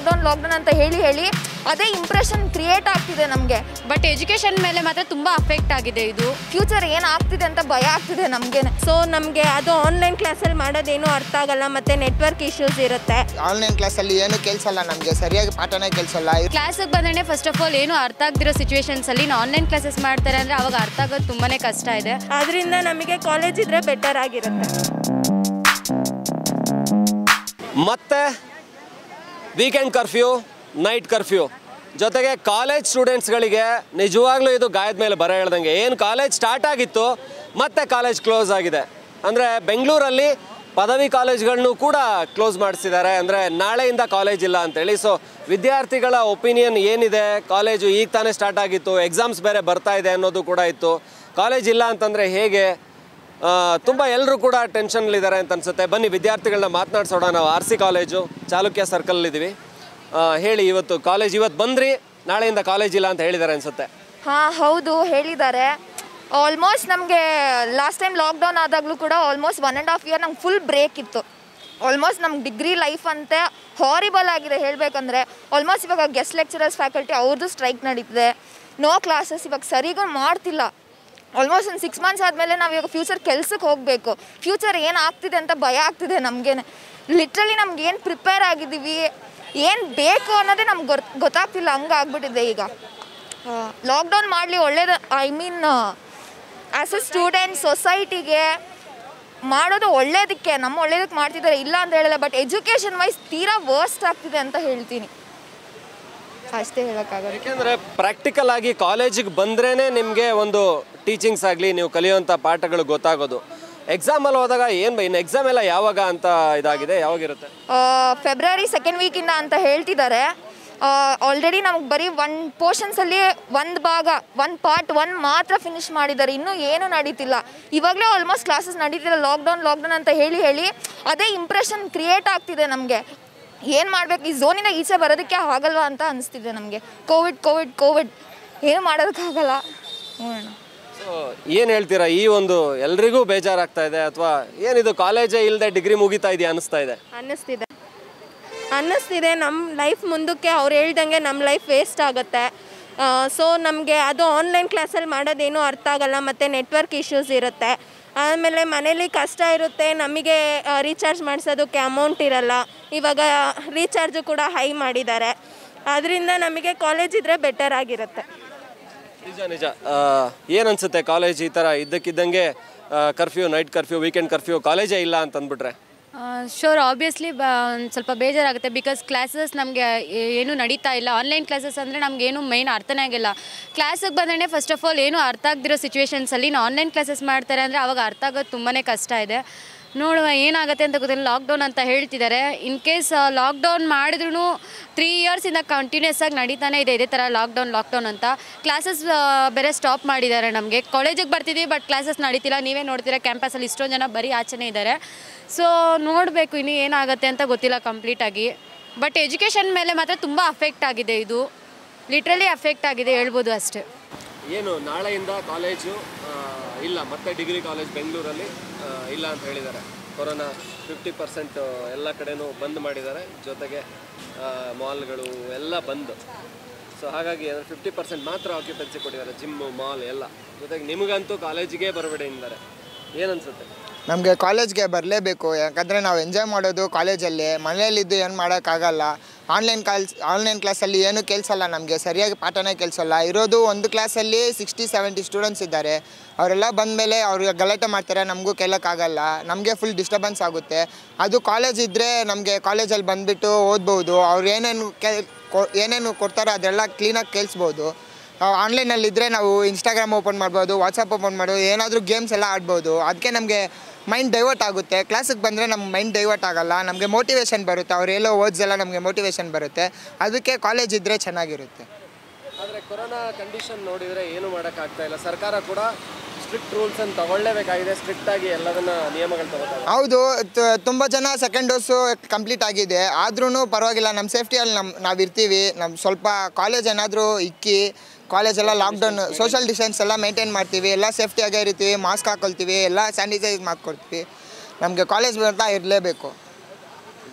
Lockdown lockdown ಅಂತ ಹೇಳಿ ಹೇಳಿ ಅದೇ ಇಂಪ್ರೆಷನ್ ಕ್ರಿಯೇಟ್ ಆಗ್ತಿದೆ ನಮಗೆ ಬಟ್ ಎಜುಕೇಷನ್ ಮೇಲೆ ಮಾತ್ರ ತುಂಬ ಅಫೆಕ್ಟ್ ಆಗಿದೆ ಇದು ಫ್ಯೂಚರ್ ಏನಾಗ್ತಿದೆ ಅಂತ ಭಯ ಆಗ್ತಿದೆ ನಮಗೇನೆ ಸೊ ನಮಗೆ ಅದು ಆನ್ಲೈನ್ ಕ್ಲಾಸಲ್ಲಿ ಮಾಡೋದೇನು ಅರ್ಥ ಆಗಲ್ಲ ಮತ್ತು ನೆಟ್ವರ್ಕ್ ಇಶ್ಯೂಸ್ ಇರುತ್ತೆ ಆನ್ಲೈನ್ ಕ್ಲಾಸಲ್ಲಿ ಏನು ಕೇಳಿಸಲ್ಲ ನಮಗೆ ಸರಿಯಾಗಿ ಪಾಠನೇ ಕೇಳಿಸಲ್ಲ ಕ್ಲಾಸಿಗೆ ಬಂದ್ರೆ ಫಸ್ಟ್ ಆಫ್ ಆಲ್ ಏನು ಅರ್ಥ ಆಗ್ದಿರೋ ಸಿಚುವೇಶನ್ಸಲ್ಲಿ ಆನ್ಲೈನ್ ಕ್ಲಾಸಸ್ ಮಾಡ್ತಾರೆ ಅಂದರೆ ಅವಾಗ ಅರ್ಥ ಆಗೋದು ತುಂಬಾ ಕಷ್ಟ ಇದೆ ಅದರಿಂದ ನಮಗೆ ಕಾಲೇಜ್ ಇದ್ರೆ ಬೆಟರ್ ಆಗಿರುತ್ತೆ ಮತ್ತೆ ವೀಕೆಂಡ್ ಕರ್ಫ್ಯೂ ನೈಟ್ ಕರ್ಫ್ಯೂ ಜೊತೆಗೆ ಕಾಲೇಜ್ ಸ್ಟೂಡೆಂಟ್ಸ್ಗಳಿಗೆ ನಿಜವಾಗ್ಲೂ ಇದು ಗಾಯದ ಮೇಲೆ ಬರ ಹೇಳ್ದಂಗೆ ಏನು ಕಾಲೇಜ್ ಸ್ಟಾರ್ಟ್ ಆಗಿತ್ತು ಮತ್ತೆ ಕಾಲೇಜ್ ಕ್ಲೋಸ್ ಆಗಿದೆ ಅಂದರೆ ಬೆಂಗಳೂರಲ್ಲಿ ಪದವಿ ಕಾಲೇಜ್ಗಳನ್ನು ಕೂಡ ಕ್ಲೋಸ್ ಮಾಡಿಸಿದ್ದಾರೆ ಅಂದರೆ ನಾಳೆಯಿಂದ ಕಾಲೇಜ್ ಇಲ್ಲ ಅಂತೇಳಿ ಸೊ ವಿದ್ಯಾರ್ಥಿಗಳ ಒಪಿನಿಯನ್ ಏನಿದೆ ಕಾಲೇಜು ಈಗ ತಾನೇ ಸ್ಟಾರ್ಟ್ ಆಗಿತ್ತು ಎಕ್ಸಾಮ್ಸ್ ಬೇರೆ ಬರ್ತಾ ಇದೆ ಅನ್ನೋದು ಕೂಡ ಇತ್ತು ಕಾಲೇಜ್ ಇಲ್ಲ ಅಂತಂದರೆ ಹೇಗೆ ಆ, ತುಂಬ ಎಲ್ಲರೂ ಕೂಡ ಟೆನ್ಷನ್ಲಿದ್ದಾರೆ ಅಂತ ಅನ್ಸುತ್ತೆ ಬನ್ನಿ ವಿದ್ಯಾರ್ಥಿಗಳನ್ನ ಮಾತನಾಡ್ಸೋಣ ನಾವು R C college Chalukya circle ಇದ್ದೀವಿ ಆ, ಹೇಳಿ ಇವತ್ತು ಕಾಲೇಜ್ ಇವತ್ತು ಬಂದ್ರಿ ನಾಳೆಯಿಂದ ಕಾಲೇಜ್ ಇಲ್ಲ ಅಂತ ಹೇಳಿದ್ದಾರೆ ಅನ್ಸುತ್ತೆ ಹಾಂ ಹೌದು ಹೇಳಿದ್ದಾರೆ ಆಲ್ಮೋಸ್ಟ್ ನಮಗೆ ಲಾಸ್ಟ್ ಟೈಮ್ ಲಾಕ್ಡೌನ್ ಆದಾಗಲೂ ಕೂಡ almost one and half year ನಮ್ಗೆ ಫುಲ್ ಬ್ರೇಕ್ ಇತ್ತು ಆಲ್ಮೋಸ್ಟ್ ನಮ್ಗೆ ಡಿಗ್ರಿ ಲೈಫ್ ಅಂತೆ ಹಾರಿಬಲ್ ಆಗಿದೆ ಹೇಳಬೇಕಂದ್ರೆ ಆಲ್ಮೋಸ್ಟ್ ಇವಾಗ ಗೆಸ್ಟ್ ಲೆಕ್ಚರರ್ಸ್ ಫ್ಯಾಕಲ್ಟಿ ಅವ್ರದ್ದು ಸ್ಟ್ರೈಕ್ ನಡೀತಿದೆ ನೋ ಕ್ಲಾಸಸ್ ಇವಾಗ ಸರಿಗೂ ಮಾಡ್ತಿಲ್ಲ ಆಲ್ಮೋಸ್ಟ್ ಒಂದು ಸಿಕ್ಸ್ ಮಂತ್ಸ್ ಆದಮೇಲೆ ನಾವು ಇವಾಗ ಫ್ಯೂಚರ್ ಕೆಲ್ಸಕ್ಕೆ ಹೋಗಬೇಕು ಫ್ಯೂಚರ್ ಏನು ಆಗ್ತಿದೆ ಅಂತ ಭಯ ಆಗ್ತಿದೆ ನಮಗೇನೆ ಲಿಟ್ರಲಿ ನಮ್ಗೆ ಏನು ಪ್ರಿಪೇರ್ ಆಗಿದ್ದೀವಿ ಏನು ಬೇಕು ಅನ್ನೋದೇ ನಮ್ಗೆ ಗೊತ್ ಗೊತ್ತಾಗ್ತಿಲ್ಲ ಹಂಗೆ ಆಗ್ಬಿಟ್ಟಿದೆ ಈಗ ಲಾಕ್ಡೌನ್ ಮಾಡಲಿ ಒಳ್ಳೇದು I mean as a student ಸೊಸೈಟಿಗೆ ಮಾಡೋದು ಒಳ್ಳೇದಕ್ಕೆ ನಮ್ಮ ಒಳ್ಳೇದಕ್ಕೆ ಮಾಡ್ತಿದ್ದಾರೆ ಇಲ್ಲ ಅಂತ ಹೇಳಲ್ಲ ಬಟ್ ಎಜುಕೇಷನ್ ವೈಸ್ ತೀರಾ ವರ್ಸ್ಟ್ ಆಗ್ತಿದೆ ಅಂತ ಹೇಳ್ತೀನಿ ಅಷ್ಟೇ ಹೇಳೋಕ್ಕಾಗೋದು ಯಾಕೆಂದರೆ ಪ್ರಾಕ್ಟಿಕಲ್ ಆಗಿ ಕಾಲೇಜಿಗೆ ಬಂದ್ರೇ ನಿಮಗೆ ಒಂದು ಟೀಚಿಂಗ್ಸ್ ಆಗಲಿ ನೀವು ಕಲಿಯುವಂಥ ಪಾಠಗಳು ಗೊತ್ತಾಗೋದು ಎಕ್ಸಾಮಲ್ಲಿ ಹೋದಾಗ ಏನು ಇನ್ನು ಎಕ್ಸಾಮ್ ಎಲ್ಲ ಯಾವಾಗ ಅಂತ ಇದಾಗಿದೆ ಯಾವಾಗಿರುತ್ತೆ ಫೆಬ್ರವರಿ ಸೆಕೆಂಡ್ ವೀಕಿಂದ ಅಂತ ಹೇಳ್ತಿದ್ದಾರೆ ಆಲ್ರೆಡಿ ನಮ್ಗೆ ಬರೀ ಒನ್ ಪೋರ್ಷನ್ಸಲ್ಲಿ ಒಂದು ಭಾಗ ಒಂದು ಪಾರ್ಟ್ ಒನ್ ಮಾತ್ರ ಫಿನಿಶ್ ಮಾಡಿದ್ದಾರೆ ಇನ್ನೂ ಏನೂ ನಡೀತಿಲ್ಲ ಇವಾಗಲೇ ಆಲ್ಮೋಸ್ಟ್ ಕ್ಲಾಸಸ್ ನಡೀತಿಲ್ಲ ಲಾಕ್ಡೌನ್ ಲಾಕ್ಡೌನ್ ಅಂತ ಹೇಳಿ ಹೇಳಿ ಅದೇ ಇಂಪ್ರೆಷನ್ ಕ್ರಿಯೇಟ್ ಆಗ್ತಿದೆ ನಮಗೆ ಏನು ಮಾಡಬೇಕು ಈ ಝೋನಿಂದ ಈಚೆ ಬರೋದಕ್ಕೆ ಆಗಲ್ವಾ ಅಂತ ಅನಿಸ್ತಿದೆ ನಮಗೆ ಕೋವಿಡ್ ಕೋವಿಡ್ ಕೋವಿಡ್ ಏನು ಮಾಡೋದಕ್ಕಾಗಲ್ಲ ನೋಡೋಣ ಸೊ ಏನು ಹೇಳ್ತೀರಾ ಈ ಒಂದು ಎಲ್ರಿಗೂ ಬೇಜಾರಾಗ್ತಾ ಇದೆ ಅಥವಾ ಏನಿದು ಕಾಲೇಜೇ ಇಲ್ಲದೆ ಡಿಗ್ರಿ ಮುಗಿತಾ ಇದೆಯಾ ಅನಿಸ್ತಾ ಇದೆ ಅನ್ನಿಸ್ತಿದೆ ಅನ್ನಿಸ್ತಿದೆ ನಮ್ಮ ಲೈಫ್ ಮುಂದಕ್ಕೆ ಅವ್ರು ಹೇಳ್ದಂಗೆ ನಮ್ಮ ಲೈಫ್ ವೇಸ್ಟ್ ಆಗುತ್ತೆ ಸೊ ನಮಗೆ ಅದು ಆನ್ಲೈನ್ ಕ್ಲಾಸಲ್ಲಿ ಮಾಡೋದೇನು ಅರ್ಥ ಆಗಲ್ಲ ಮತ್ತು ನೆಟ್ವರ್ಕ್ ಇಶ್ಯೂಸ್ ಇರುತ್ತೆ ಆಮೇಲೆ ಮನೇಲಿ ಕಷ್ಟ ಇರುತ್ತೆ ನಮಗೆ ರೀಚಾರ್ಜ್ ಮಾಡಿಸೋದಕ್ಕೆ ಅಮೌಂಟ್ ಇರಲ್ಲ ಇವಾಗ ರೀಚಾರ್ಜು ಕೂಡ ಹೈ ಮಾಡಿದ್ದಾರೆ ಅದರಿಂದ ನಮಗೆ ಕಾಲೇಜ್ ಇದ್ದರೆ ಬೆಟರ್ ಆಗಿರುತ್ತೆ ನಿಜ ನಿಜ ಏನು ಅನ್ಸುತ್ತೆ ಕಾಲೇಜ್ ಈ ಥರ ಇದ್ದಕ್ಕಿದ್ದಂಗೆ curfew night curfew weekend curfew ಕಾಲೇಜೇ ಇಲ್ಲ ಅಂತ ಅಂದ್ಬಿಟ್ರೆ ಶೋರ್ ಆಬ್ವಿಯಸ್ಲಿ ಬ ಒಂದ್ ಸ್ವಲ್ಪ ಬೇಜಾರಾಗುತ್ತೆ ಬಿಕಾಸ್ ಕ್ಲಾಸಸ್ ನಮಗೆ ಏನು ನಡೀತಾ ಇಲ್ಲ ಆನ್ಲೈನ್ ಕ್ಲಾಸಸ್ ಅಂದರೆ ನಮ್ಗೆ ಏನು ಮೈನ್ ಅರ್ಥನೇ ಆಗಿಲ್ಲ ಕ್ಲಾಸಿಗೆ ಬಂದ್ರೆ ಫಸ್ಟ್ ಆಫ್ ಆಲ್ ಏನು ಅರ್ಥ ಆಗ್ದಿರೋ ಸಿಚುವೇಶನ್ಸಲ್ಲಿ ಆನ್ಲೈನ್ ಕ್ಲಾಸಸ್ ಮಾಡ್ತಾರೆ ಅಂದರೆ ಅವಾಗ ಅರ್ಥ ಆಗೋದು ತುಂಬಾ ಕಷ್ಟ ಇದೆ ನೋಡುವ ಏನಾಗುತ್ತೆ ಅಂತ ಗೊತ್ತಿಲ್ಲ ಲಾಕ್ಡೌನ್ ಅಂತ ಹೇಳ್ತಿದ್ದಾರೆ ಇನ್ ಕೇಸ್ ಲಾಕ್ಡೌನ್ ಮಾಡಿದ್ರು ತ್ರೀ ಇಯರ್ಸಿಂದ ಕಂಟಿನ್ಯೂಸ್ ಆಗಿ ನಡೀತಾನೆ ಇದೆ ಇದೇ ಥರ ಲಾಕ್ಡೌನ್ ಲಾಕ್ಡೌನ್ ಅಂತ ಕ್ಲಾಸಸ್ ಬೇರೆ ಸ್ಟಾಪ್ ಮಾಡಿದ್ದಾರೆ ನಮಗೆ ಕಾಲೇಜಿಗೆ ಬರ್ತಿದ್ದೀವಿ ಬಟ್ ಕ್ಲಾಸಸ್ ನಡೀತಿಲ್ಲ ನೀವೇ ನೋಡ್ತೀರಾ ಕ್ಯಾಂಪಸಲ್ಲಿ ಇಷ್ಟೊಂದು ಜನ ಬರೀ ಆಚೆನೇ ಇದ್ದಾರೆ ಸೊ ನೋಡಬೇಕು ಇನ್ನು ಏನಾಗುತ್ತೆ ಅಂತ ಗೊತ್ತಿಲ್ಲ ಕಂಪ್ಲೀಟಾಗಿ ಬಟ್ ಎಜುಕೇಷನ್ ಮೇಲೆ ಮಾತ್ರ ತುಂಬ ಅಫೆಕ್ಟ್ ಆಗಿದೆ ಇದು ಲಿಟ್ರಲಿ ಅಫೆಕ್ಟ್ ಆಗಿದೆ ಹೇಳ್ಬೋದು ಅಷ್ಟೇ ಏನು ನಾಳೆಯಿಂದ ಕಾಲೇಜು ಇಲ್ಲ ಮತ್ತೆ ಡಿಗ್ರಿ ಕಾಲೇಜ್ ಬೆಂಗಳೂರಲ್ಲಿ ಆ, ಇಲ್ಲ ಅಂತ ಹೇಳಿದ್ದಾರೆ ಕೊರೋನಾ ಫಿಫ್ಟಿ ಪರ್ಸೆಂಟ್ ಎಲ್ಲ ಕಡೆನೂ ಬಂದ್ ಮಾಡಿದ್ದಾರೆ ಜೊತೆಗೆ ಮಾಲ್ಗಳು ಎಲ್ಲ ಬಂದ್ ಸೊ ಹಾಗಾಗಿ ಅಂದರೆ ಫಿಫ್ಟಿ ಪರ್ಸೆಂಟ್ ಮಾತ್ರ ಆಕ್ಯುಪೆನ್ಸಿ ಕೊಟ್ಟಿದ್ದಾರೆ ಜಿಮ್ಮು ಮಾಲ್ ಎಲ್ಲ ಜೊತೆಗೆ ನಿಮಗಂತೂ ಕಾಲೇಜಿಗೆ ಬರಬೇಡಿ ಅಂತಾರೆ ಏನನ್ಸುತ್ತೆ ನಮಗೆ ಕಾಲೇಜ್ಗೆ ಬರಲೇಬೇಕು ಯಾಕಂದರೆ ನಾವು ಎಂಜಾಯ್ ಮಾಡೋದು ಕಾಲೇಜಲ್ಲಿ ಮನೆಯಲ್ಲಿದ್ದು ಏನು ಮಾಡೋಕ್ಕಾಗಲ್ಲ ಆನ್ಲೈನ್ ಕಾಲ್ಸ್ ಆನ್ಲೈನ್ ಕ್ಲಾಸಲ್ಲಿ ಏನು ಕೇಳಿಸಲ್ಲ ನಮಗೆ ಸರಿಯಾಗಿ ಪಾಠನೇ ಕೇಳಿಸಲ್ಲ ಇರೋದು ಒಂದು ಕ್ಲಾಸಲ್ಲಿ ಸಿಕ್ಸ್ಟಿ ಸೆವೆಂಟಿ ಸ್ಟೂಡೆಂಟ್ಸ್ ಇದ್ದಾರೆ ಅವರೆಲ್ಲ ಬಂದಮೇಲೆ ಅವ್ರಿಗೆ ಗಲಾಟೆ ಮಾಡ್ತಾರೆ ನಮಗೂ ಕೇಳೋಕ್ಕಾಗಲ್ಲ ನಮಗೆ ಫುಲ್ ಡಿಸ್ಟರ್ಬೆನ್ಸ್ ಆಗುತ್ತೆ ಅದು ಕಾಲೇಜ್ ಇದ್ದರೆ ನಮಗೆ ಕಾಲೇಜಲ್ಲಿ ಬಂದುಬಿಟ್ಟು ಓದ್ಬೋದು ಅವ್ರು ಏನೇನು ಕೇ ಕೊ- ಏನೇನು ಕೊಡ್ತಾರೋ ಅದೆಲ್ಲ ಕ್ಲೀನಾಗಿ ಕೇಳಿಸ್ಬೋದು ಆನ್ಲೈನಲ್ಲಿ ಇದ್ದರೆ ನಾವು ಇನ್ಸ್ಟಾಗ್ರಾಮ್ ಓಪನ್ ಮಾಡ್ಬೋದು ವಾಟ್ಸಪ್ ಓಪನ್ ಮಾಡ್ಬೋದು ಏನಾದರೂ ಗೇಮ್ಸ್ ಎಲ್ಲ ಆಡ್ಬೋದು ಅದಕ್ಕೆ ನಮಗೆ ಮೈಂಡ್ ಡೈವರ್ಟ್ ಆಗುತ್ತೆ ಕ್ಲಾಸಿಗೆ ಬಂದರೆ ನಮ್ಮ ಮೈಂಡ್ ಡೈವರ್ಟ್ ಆಗಲ್ಲ ನಮಗೆ ಮೋಟಿವೇಶನ್ ಬರುತ್ತೆ ಅವ್ರು ಎಲ್ಲೋ ಓದ್ಸೆಲ್ಲ ನಮಗೆ ಮೋಟಿವೇಶನ್ ಬರುತ್ತೆ ಅದಕ್ಕೆ ಕಾಲೇಜ್ ಇದ್ದರೆ ಚೆನ್ನಾಗಿರುತ್ತೆ ಆದರೆ ಕೊರೋನಾ ಕಂಡೀಷನ್ ನೋಡಿದರೆ ಏನು ಮಾಡೋಕ್ಕಾಗ್ತಾ ಇಲ್ಲ ಸರ್ಕಾರ ಕೂಡ ಸ್ಟ್ರಿಕ್ಟ್ ರೂಲ್ಸ್ ಅನ್ನು ತಗೊಳ್ಳೇಬೇಕಾಗಿದೆ ಸ್ಟ್ರಿಕ್ಟ್ ಆಗಿ ಎಲ್ಲದನ್ನ ನಿಯಮಗಳು ತಗೋತಾರೆ ಹೌದು ತ- ತುಂಬ ಜನ ಸೆಕೆಂಡ್ ಡೋಸು ಕಂಪ್ಲೀಟ್ ಆಗಿದೆ ಆದ್ರೂ ಪರವಾಗಿಲ್ಲ ನಮ್ಮ ಸೇಫ್ಟಿಯಲ್ಲಿ ನಮ್ಮ ನಾವು ಇರ್ತೀವಿ ನಮ್ಮ ಸ್ವಲ್ಪ ಕಾಲೇಜ್ ಏನಾದರೂ ಇಕ್ಕಿ ಕಾಲೇಜೆಲ್ಲ ಲಾಕ್ಡೌನ್ ಸೋಷಲ್ ಡಿಸ್ಟೆನ್ಸ್ ಎಲ್ಲ ಮೇಂಟೈನ್ ಮಾಡ್ತೀವಿ ಎಲ್ಲ ಸೇಫ್ಟಿಯಾಗೇ ಇರ್ತೀವಿ ಮಾಸ್ಕ್ ಹಾಕೊಳ್ತೀವಿ ಎಲ್ಲ ಸ್ಯಾನಿಟೈಸ್ ಮಾಡ್ಕೊಳ್ತೀವಿ ನಮಗೆ ಕಾಲೇಜ್ ಬರ್ತಾ ಇರಲೇಬೇಕು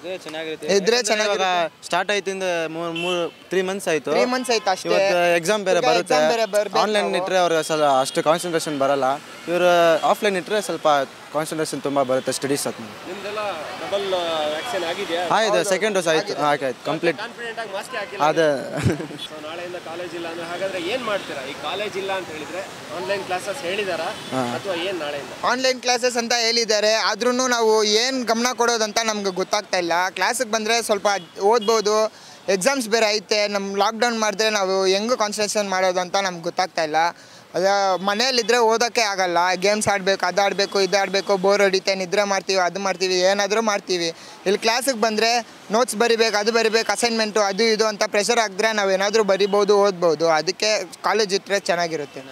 ಇದ್ರೆ ಚೆನ್ನಾಗಿರುತ್ತೆ ಇದ್ರೆ ಯಾಕಂದ್ರೆ ಇವಾಗ ಸ್ಟಾರ್ಟ್ ಆಯ್ತಿಂದ ಮೂರ್ ಮೂರ್ ತ್ರೀ ಮಂತ್ಸ್ ಆಯ್ತು ತ್ರೀ ಮಂತ್ಸ್ ಆಯ್ತು ಅಷ್ಟೇ ಇವತ್ತು ಎಕ್ಸಾಮ್ ಬೇರೆ ಈಗ ಬರುತ್ತೆ exam ಬೇರೆ ಬರ್ಬೇಕು ಆನ್ಲೈನ್ ನಾವು. ಇಟ್ಟರೆ ಅವ್ರಿಗೆ ಸ್ವಲ್ಪ ಅಷ್ಟು ಕಾನ್ಸಂಟ್ರೇಷನ್ ಬರಲ್ಲ ಇವರು ಆಫ್ಲೈನ್ ಇಟ್ಟರೆ ಸ್ವಲ್ಪ ಕಾನ್ಸಂಟ್ರೇಷನ್ ತುಂಬ ಬರುತ್ತೆ ಸ್ಟಡೀಸ್ ಅದು ನಿಮ್ದೆಲ್ಲ ಡಬಲ್ ವ್ಯಾಕ್ಸಿನ್ ಆಗಿದೆಯಾ ಆಯ್ತು ಸೆಕೆಂಡ್ ಡೋಸ್ ಆಯ್ತು ಆಯ್ತು ಆಯ್ತು ಕಂಪ್ಲೀಟ್ ಕಾನ್ಫಿಡೆಂಟ್ ಆಗಿ ಮಾಸ್ಕ್ ಹಾಕಿಲ್ಲ ಅದೇ ಸೊ ನಾಳೆಯಿಂದ ಕಾಲೇಜ್ ಇಲ್ಲ ಅಂದ್ರೆ ಹಾಗಾದ್ರೆ ಏನ್ ಮಾಡ್ತೀರಾ ಈ ಕಾಲೇಜ್ ಇಲ್ಲ ಅಂತ ಹೇಳಿದ್ರೆ ಆನ್ಲೈನ್ ಕ್ಲಾಸಸ್ ಹೇಳಿದಾರಾ ಅಥವಾ ಏನ್ ನಾಳೆಯಿಂದ ಆನ್ಲೈನ್ ಕ್ಲಾಸಸ್ ಅಂತ ಹೇಳಿದ್ದಾರೆ ಆದ್ರೂ ನಾವು ಏನು ಗಮನ ಕೊಡೋದಂತ ನಮ್ಗೆ ಗೊತ್ತಾಗ್ತಾ ಇಲ್ಲ ಕ್ಲಾಸಿಗೆ ಬಂದರೆ ಸ್ವಲ್ಪ ಓದ್ಬೋದು ಎಕ್ಸಾಮ್ಸ್ ಬೇರೆ ಐತೆ ನಮ್ಮ ಲಾಕ್ಡೌನ್ ಮಾಡಿದ್ರೆ ನಾವು ಹೆಂಗೆ ಕಾನ್ಸಂಟ್ರೇಷನ್ ಮಾಡೋದು ಅಂತ ನಮ್ಗೆ ಗೊತ್ತಾಗ್ತಾ ಇಲ್ಲ ಅದ ಮನೇಲಿದ್ದರೆ ಓದೋಕ್ಕೆ ಆಗಲ್ಲ ಗೇಮ್ಸ್ ಆಡಬೇಕು ಅದು ಆಡಬೇಕು ಇದು ಆಡಬೇಕು ಬೋರ್ ಹೊಡಿತೆ ನಿದ್ರೆ ಮಾಡ್ತೀವಿ ಅದು ಮಾಡ್ತೀವಿ ಏನಾದರೂ ಮಾಡ್ತೀವಿ ಇಲ್ಲಿ ಕ್ಲಾಸಿಗೆ ಬಂದರೆ ನೋಟ್ಸ್ ಬರಿಬೇಕು ಅದು ಬರಿಬೇಕು ಅಸೈನ್ಮೆಂಟು ಅದು ಇದು ಅಂತ ಪ್ರೆಷರ್ ಹಾಕಿದ್ರೆ ನಾವು ಏನಾದರೂ ಬರಿಬೋದು ಓದ್ಬೋದು ಅದಕ್ಕೆ ಕಾಲೇಜ್ ಇಟ್ಟರೆ ಚೆನ್ನಾಗಿರುತ್ತೆ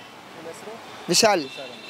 Vishal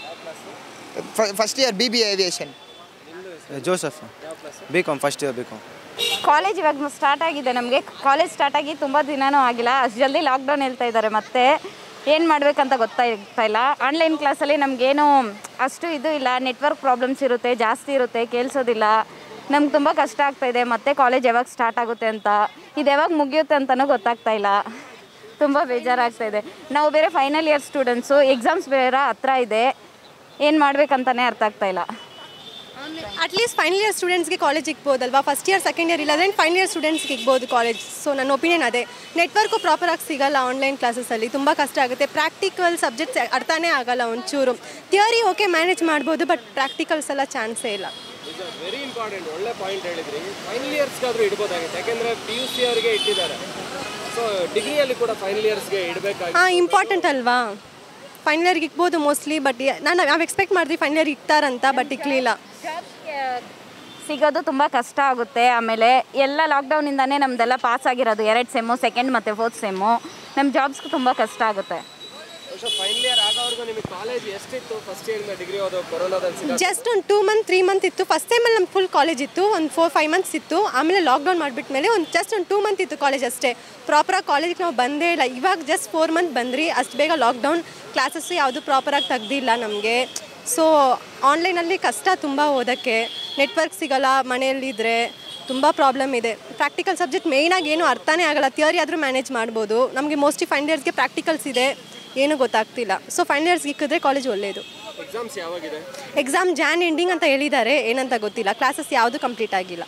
first year B B aviation Joseph B com first year B com college ಇವಾಗ ಸ್ಟಾರ್ಟ್ ಆಗಿದೆ ನಮಗೆ ಕಾಲೇಜ್ ಸ್ಟಾರ್ಟ್ ಆಗಿ ತುಂಬ ದಿನನೂ ಆಗಿಲ್ಲ ಅಷ್ಟು ಜಲ್ದಿ ಲಾಕ್ಡೌನ್ ಹೇಳ್ತಾ ಇದ್ದಾರೆ ಮತ್ತೆ ಏನು ಮಾಡಬೇಕಂತ ಗೊತ್ತಾಗ್ತಾ ಇಲ್ಲ ಆನ್ಲೈನ್ ಕ್ಲಾಸಲ್ಲಿ ನಮಗೇನು ಅಷ್ಟು ಇದು ಇಲ್ಲ ನೆಟ್ವರ್ಕ್ ಪ್ರಾಬ್ಲಮ್ಸ್ ಇರುತ್ತೆ ಜಾಸ್ತಿ ಇರುತ್ತೆ ಕೇಳಿಸೋದಿಲ್ಲ ನಮ್ಗೆ ತುಂಬ ಕಷ್ಟ ಆಗ್ತಾ ಇದೆ ಮತ್ತೆ ಕಾಲೇಜ್ ಯಾವಾಗ ಸ್ಟಾರ್ಟ್ ಆಗುತ್ತೆ ಅಂತ ಇದು ಯಾವಾಗ ಮುಗಿಯುತ್ತೆ ಅಂತಲೂ ಗೊತ್ತಾಗ್ತಾ ಇಲ್ಲ ತುಂಬ ಬೇಜಾರಾಗ್ತಾ ಇದೆ ನಾವು ಬೇರೆ ಫೈನಲ್ ಇಯರ್ ಸ್ಟೂಡೆಂಟ್ಸು ಎಕ್ಸಾಮ್ಸ್ ಬೇರೆ ಹತ್ರ ಇದೆ ಏನು ಮಾಡ್ಬೇಕಂತಲೇ ಅರ್ಥ ಆಗ್ತಾ ಇಲ್ಲ ಅಟ್ಲೀಸ್ಟ್ ಫೈನಲ್ ಇಯರ್ ಸ್ಟೂಡೆಂಟ್ಸ್ಗೆ ಕಾಲೇಜ್ ಇಗ್ಬೋದಲ್ವಾ ಫಸ್ಟ್ ಇಯರ್ ಸೆಕೆಂಡ್ ಇಯರ್ ಇಲ್ಲಾಂದ್ರೆ ಫೈನಲ್ ಇಯರ್ ಸ್ಟೂಡೆಂಟ್ಸ್ಗೆ ಇಗ್ಬೋದು ಕಾಲೇಜ್ ಸೊ ನನ್ನ ಒಪಿನಿಯನ್ ಅದೇ ನೆಟ್ವರ್ಕು ಪ್ರಾಪರಾಗಿ ಸಿಗಲ್ಲ ಆನ್ಲೈನ್ ಕ್ಲಾಸಸಲ್ಲಿ ತುಂಬ ಕಷ್ಟ ಆಗುತ್ತೆ ಪ್ರಾಕ್ಟಿಕಲ್ ಸಬ್ಜೆಕ್ಟ್ಸ್ ಅರ್ಥನೇ ಆಗಲ್ಲ ಒಂಚೂರು ಥಿಯರಿ ಓಕೆ ಮ್ಯಾನೇಜ್ ಮಾಡ್ಬೋದು ಬಟ್ ಪ್ರಾಕ್ಟಿಕಲ್ಸ್ ಎಲ್ಲ ಚಾನ್ಸೇ ಇಲ್ಲ ವೆರಿ ಇಂಪಾರ್ಟೆಂಟ್ ಒಳ್ಳೆ ಪಾಯಿಂಟ್ ಹೇಳಿದ್ರಿ ಫೈನಲ್ ಇಯರ್ಸ್ಗಾದ್ರೂ ಇಡ್ಬೋದಾಗಿತ್ತು ಯಾಕೆಂದ್ರೆ ಪಿ ಯು ಸಿ ಅವರಿಗೆ ಇಟ್ಟಿದ್ದಾರೆ ಸೊ ಡಿಗ್ರಿಯಲ್ಲಿ ಕೂಡ ಫೈನಲ್ ಇಯರ್ಸ್ಗೆ ಇಡಬೇಕಾಗಿ ಹಾಂ ಇಂಪಾರ್ಟೆಂಟ್ ಅಲ್ವಾ ಫೈನಲ್ ಇಯರ್ಗೆ ಇಗ್ಬೋದು ಮೋಸ್ಟ್ಲಿ ಬಟ್ ನಾನು ನಾವು ಎಕ್ಸ್ಪೆಕ್ಟ್ ಮಾಡಿದ್ವಿ ಫೈನಲ್ ಇಯರ್ ಇಕ್ತಾರಂತ ಬಟ್ ಇಕ್ಲಿಲ್ಲ ಸಿಗೋದು ತುಂಬ ಕಷ್ಟ ಆಗುತ್ತೆ ಆಮೇಲೆ ಎಲ್ಲ ಲಾಕ್ಡೌನಿಂದನೇ ನಮ್ಮದೆಲ್ಲ ಪಾಸ್ ಆಗಿರೋದು ಎರಡು ಸೆಮ್ಮು ಸೆಕೆಂಡ್ ಮತ್ತು ಫೋರ್ತ್ ಸೆಮ್ಮು ನಮ್ಮ ಜಾಬ್ಸ್ಗೂ ತುಂಬ ಕಷ್ಟ ಆಗುತ್ತೆ ಸೊ ಫೈನಲ್ ಇಯರ್ ಆಗೋವರೆಗೂ ನಿಮಗೆ ಕಾಲೇಜ್ ಎಷ್ಟಿತ್ತು ಫಸ್ಟ್ ಇಯರ್ ಡಿಗ್ರಿ ಓದೋ ಕೊರೋನಾದಲ್ಲಿ ಸಿಗ ಜಸ್ಟ್ ಒಂದು ಟೂ ಮಂತ್ ತ್ರೀ ಮಂತ್ ಇತ್ತು ಫಸ್ಟ್ ಟೈಮಲ್ಲಿ ನಮ್ಮ ಫುಲ್ ಕಾಲೇಜ್ ಇತ್ತು ಒಂದು ಫೋರ್ ಫೈವ್ ಮಂತ್ಸ್ ಇತ್ತು ಆಮೇಲೆ ಲಾಕ್ಡೌನ್ ಮಾಡಿಬಿಟ್ಮೇಲೆ ಒಂದು ಜಸ್ಟ್ ಒಂದು ಟೂ ಮಂತ್ ಇತ್ತು ಕಾಲೇಜ್ ಅಷ್ಟೇ ಪ್ರಾಪರಾಗಿ ಕಾಲೇಜಿಗೆ ನಾವು ಬಂದೇ ಇಲ್ಲ ಇವಾಗ ಜಸ್ಟ್ ಫೋರ್ ಮಂತ್ ಬಂದ್ರಿ ಅಷ್ಟು ಬೇಗ ಲಾಕ್ಡೌನ್ ಕ್ಲಾಸಸ್ಸು ಯಾವುದು ಪ್ರಾಪರಾಗಿ ತೆಗ್ದಿಲ್ಲ ನಮಗೆ ಸೊ ಆನ್ಲೈನಲ್ಲಿ ಕಷ್ಟ ತುಂಬ ಓದೋಕ್ಕೆ ನೆಟ್ವರ್ಕ್ ಸಿಗಲ್ಲ ಮನೆಯಲ್ಲಿದ್ದರೆ ತುಂಬ ಪ್ರಾಬ್ಲಮ್ ಇದೆ ಪ್ರಾಕ್ಟಿಕಲ್ ಸಬ್ಜೆಕ್ಟ್ ಮೇಯ್ನಾಗಿ ಏನು ಅರ್ಥನೇ ಆಗಲ್ಲ ಥಿಯರಿ ಆದರೂ ಮ್ಯಾನೇಜ್ ಮಾಡ್ಬೋದು ನಮಗೆ ಮೋಸ್ಟ್ಲಿ ಫೈನಲ್ ಇಯರ್ಸ್ಗೆ ಪ್ರಾಕ್ಟಿಕಲ್ಸ್ ಇದೆ ಏನೂ ಗೊತ್ತಾಗ್ತಿಲ್ಲ ಸೊ ಫೈನಲ್ ಇಯರ್ಸ್ಗೆ ಇಕ್ಕಿದ್ರೆ ಕಾಲೇಜ್ ಒಳ್ಳೆಯದು ಎಕ್ಸಾಮ್ಸ್ ಯಾವಾಗಿದೆ ಎಕ್ಸಾಮ್ ಜಾನ್ ಎಂಡಿಂಗ್ ಅಂತ ಹೇಳಿದ್ದಾರೆ ಏನಂತ ಗೊತ್ತಿಲ್ಲ ಕ್ಲಾಸಸ್ ಯಾವುದು ಕಂಪ್ಲೀಟ್ ಆಗಿಲ್ಲ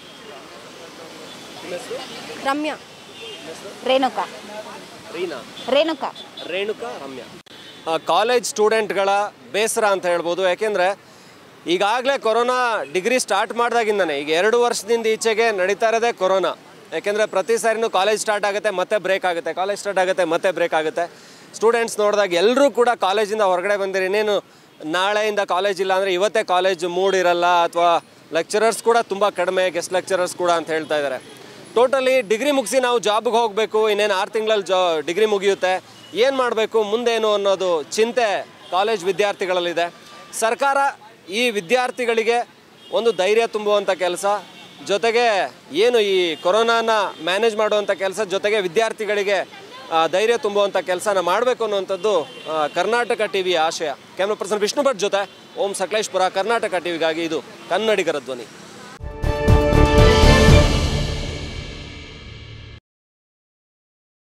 ರಮ್ಯಾ ರೇಣುಕಾ ರೀನಾ ರೇಣುಕಾ ರೇಣುಕಾ ರಮ್ಯಾ ಕಾಲೇಜ್ ಸ್ಟೂಡೆಂಟ್ಗಳ ಬೇಸರ ಅಂತ ಹೇಳ್ಬೋದು ಯಾಕೆಂದರೆ ಈಗಾಗಲೇ ಕೊರೋನಾ ಡಿಗ್ರಿ ಸ್ಟಾರ್ಟ್ ಮಾಡಿದಾಗಿಂದನೇ ಈಗ ಎರಡು ವರ್ಷದಿಂದ ಈಚೆಗೆ ನಡೀತಾ ಇರೋದೇ ಕೊರೋನಾ ಯಾಕೆಂದರೆ ಪ್ರತಿ ಸಾರಿನೂ ಕಾಲೇಜ್ ಸ್ಟಾರ್ಟ್ ಆಗುತ್ತೆ ಮತ್ತೆ ಬ್ರೇಕ್ ಆಗುತ್ತೆ ಕಾಲೇಜ್ ಸ್ಟಾರ್ಟ್ ಆಗುತ್ತೆ ಮತ್ತೆ ಬ್ರೇಕ್ ಆಗುತ್ತೆ ಸ್ಟೂಡೆಂಟ್ಸ್ ನೋಡಿದಾಗ ಎಲ್ಲರೂ ಕೂಡ ಕಾಲೇಜಿಂದ ಹೊರಗಡೆ ಬಂದಿರಿ ಇನ್ನೇನು ನಾಳೆಯಿಂದ ಕಾಲೇಜ್ ಇಲ್ಲ ಅಂದರೆ ಇವತ್ತೇ ಕಾಲೇಜ್ ಮೂಡ್ ಇರಲ್ಲ ಅಥವಾ ಲೆಕ್ಚರರ್ಸ್ ಕೂಡ ತುಂಬ ಕಡಿಮೆ ಗೆಸ್ಟ್ ಲೆಕ್ಚರರ್ಸ್ ಕೂಡ ಅಂತ ಹೇಳ್ತಾ ಇದ್ದಾರೆ ಟೋಟಲಿ ಡಿಗ್ರಿ ಮುಗಿಸಿ ನಾವು ಜಾಬ್ಗೆ ಹೋಗಬೇಕು ಇನ್ನೇನು ಆರು ತಿಂಗಳಲ್ಲಿ ಜಾ ಡಿಗ್ರಿ ಮುಗಿಯುತ್ತೆ ಏನು ಮಾಡಬೇಕು ಮುಂದೇನು ಅನ್ನೋದು ಚಿಂತೆ ಕಾಲೇಜ್ ವಿದ್ಯಾರ್ಥಿಗಳಲ್ಲಿದೆ ಸರ್ಕಾರ ಈ ವಿದ್ಯಾರ್ಥಿಗಳಿಗೆ ಒಂದು ಧೈರ್ಯ ತುಂಬುವಂಥ ಕೆಲಸ ಜೊತೆಗೆ ಏನು ಈ ಕೊರೋನಾನ ಮ್ಯಾನೇಜ್ ಮಾಡುವಂಥ ಕೆಲಸ ಜೊತೆಗೆ ವಿದ್ಯಾರ್ಥಿಗಳಿಗೆ ಆ, ಧೈರ್ಯ ತುಂಬುವಂಥ ಕೆಲಸನ ಮಾಡಬೇಕು ಅನ್ನುವಂಥದ್ದು ಆ, ಕರ್ನಾಟಕ ಟಿ ವಿಯ ಆಶಯ ಕ್ಯಾಮ್ರಾ ಪರ್ಸನ್ ವಿಷ್ಣು ಭಟ್ ಜೊತೆ ಓಂ ಸಕಲೇಶ್ಪುರ ಕರ್ನಾಟಕ ಟಿವಿಗಾಗಿ ಇದು ಕನ್ನಡಿಗರ ಧ್ವನಿ